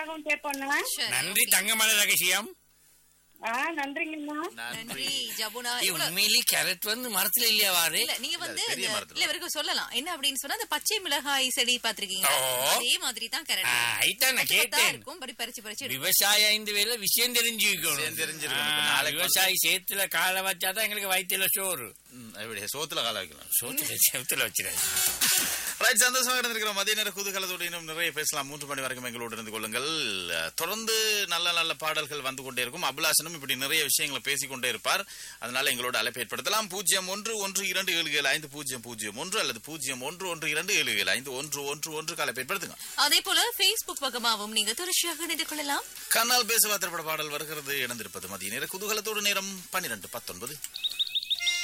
பாடவும் கேட்போண்ணா சரி, நன்றி okay. தங்கமலை ரகசியம் ஆ நன்றிங்கண்ணா நன்றி ஜபுனா ஏய், இவ்வளவு- உண்மையிலேயே கேரட் வந்து மரத்துல இல்லையா வாரு இல்ல நீங்க வந்து பெரிய இந்த- மரத்துல. இல்ல இவருக்கு சொல்லலாம் என்ன அப்படின்னு சொன்னா அந்த பச்சை மிளகாய் செடி பாத்திருக்கீங்க ஓ. அதே மாதிரி தான் ஆ, கரெக்ட் ஐதான் நான் கேட்டேன் இருக்கும் படி பறிச்சு பறிச்சு எடுக்கும். விவசாய இந்த வேலை விஷயம் தெரிஞ்சு வைக்கணும். விஷயம் தெரிஞ்சிருக்கணும். ஆ, இப்ப நாளைக்கு விவசாயி சேத்துல காலை வச்சாதான் எங்களுக்கு வயிற்றுல சோறு ம், அப்படி சோத்துல கால வைக்கலாம் சோத்துல சேத்துல வச்சிடாது ரைட் சந்தோஷமாக இருந்திருக்கிறோம் மதிய நேர குதூகலத்தோடு இன்னும் நிறைய பேசலாம் மூன்று மணி வரைக்கும் எங்களோடு இருந்து கொள்ளுங்கள் அஹ், தொடர்ந்து நல்ல நல்ல பாடல்கள் வந்து கொண்டே இருக்கும் அபிலாசனும் இப்படி நிறைய விஷயங்களை பேசிக்கொண்டே இருப்பார் அதனால எங்களோட அழைப்பு ஏற்படுத்தலாம் பூஜ்ஜியம் ஒன்று ஒன்று இரண்டு ஏழு ஏழு ஐந்து பூஜ்ஜியம் பூஜ்ஜியம் ஒன்று அல்லது பூஜ்ஜியம் ஒன்று ஒன்று இரண்டு ஏழு ஏழு ஐந்து ஒன்று ஒன்று ஒன்று அழைப்பு ஏற்படுத்துங்க அதே போல Facebook பக்கமாவும் நீங்க தொடர்ச்சியாக இணைந்து கொள்ளலாம் கண்ணால் பேசுவா திரைப்பட பாடல் வருகிறது இணைந்திருப்பது மதிய நேர குதூகலத்தோடு நேரம் பன்னிரண்டு பத்தொன்பது